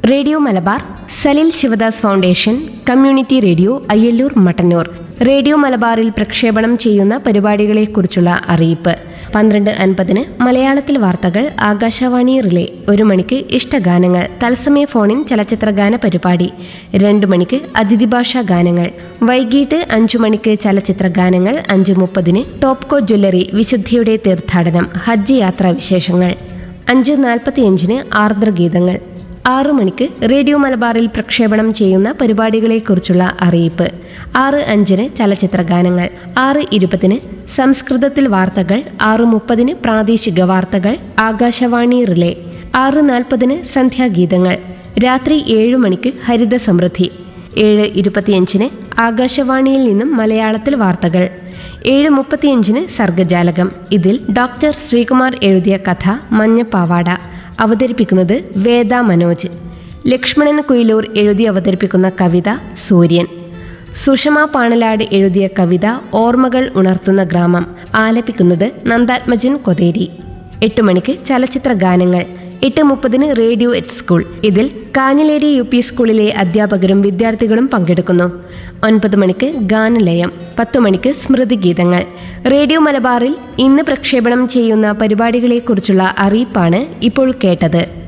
radio Malabar Salil Sivadas foundation community radio Ayyalloor Mattannur radio മലബാറിൽ പ്രക്ഷേപണം ചെയ്യുന്ന പരിപാടികളെക്കുറിച്ചുള്ള അറിയിപ്പ് പന്ത്രണ്ട് അൻപതിന് മലയാളത്തിൽ വാർത്തകൾ ആകാശവാണി റിലേ ഒരു മണിക്ക് ഇഷ്ടഗാനങ്ങൾ തത്സമയ ഫോണിൻ ചലച്ചിത്രഗാന പരിപാടി രണ്ട് മണിക്ക് അതിഥി ഭാഷാ ഗാനങ്ങൾ വൈകിട്ട് അഞ്ചു മണിക്ക് ചലച്ചിത്ര ഗാനങ്ങൾ അഞ്ച് മുപ്പതിന് ടോപ്കോ ജ്വല്ലറി വിശുദ്ധിയുടെ തീർത്ഥാടനം ഹജ്ജ് യാത്രാ വിശേഷങ്ങൾ അഞ്ച് നാൽപ്പത്തിയഞ്ചിന് ആർദ്രഗീതങ്ങൾ ആറു മണിക്ക് റേഡിയോ മലബാറിൽ പ്രക്ഷേപണം ചെയ്യുന്ന പരിപാടികളെക്കുറിച്ചുള്ള അറിയിപ്പ് ആറ് അഞ്ചിന് ചലച്ചിത്ര ഗാനങ്ങൾ ആറ് ഇരുപതിന് സംസ്കൃതത്തിൽ വാർത്തകൾ ആറ് മുപ്പതിന് പ്രാദേശിക വാർത്തകൾ ആകാശവാണി റിലേ ആറ് നാൽപ്പതിന് സന്ധ്യാഗീതങ്ങൾ രാത്രി ഏഴു മണിക്ക് ഹരിത സമൃദ്ധി ഏഴ് ഇരുപത്തിയഞ്ചിന് ആകാശവാണിയിൽ നിന്നും മലയാളത്തിൽ വാർത്തകൾ ഏഴ് മുപ്പത്തിയഞ്ചിന് സർഗജാലകം ഇതിൽ ഡോക്ടർ ശ്രീകുമാർ എഴുതിയ കഥ മഞ്ഞപ്പാവാട അവതരിപ്പിക്കുന്നത് വേദ മനോജ് ലക്ഷ്മണൻ കുയിലൂർ എഴുതി അവതരിപ്പിക്കുന്ന കവിത സൂര്യൻ സുഷമ പാണലാട് എഴുതിയ കവിത ഓർമ്മകൾ ഉണർത്തുന്ന ഗ്രാമം ആലപിക്കുന്നത് നന്ദാത്മജൻ കൊതേരി എട്ട് മണിക്ക് ചലച്ചിത്ര ഗാനങ്ങൾ എട്ട് മുപ്പതിന് റേഡിയോ എറ്റ് സ്കൂൾ ഇതിൽ കാഞ്ഞിലേരി യു പി സ്കൂളിലെ അധ്യാപകരും വിദ്യാർത്ഥികളും പങ്കെടുക്കുന്നു ഒൻപത് മണിക്ക് ഗാനലയം പത്തു മണിക്ക് സ്മൃതി ഗീതങ്ങൾ റേഡിയോ മലബാറിൽ ഇന്ന് പ്രക്ഷേപണം ചെയ്യുന്ന പരിപാടികളെക്കുറിച്ചുള്ള അറിയിപ്പാണ് ഇപ്പോൾ കേട്ടത്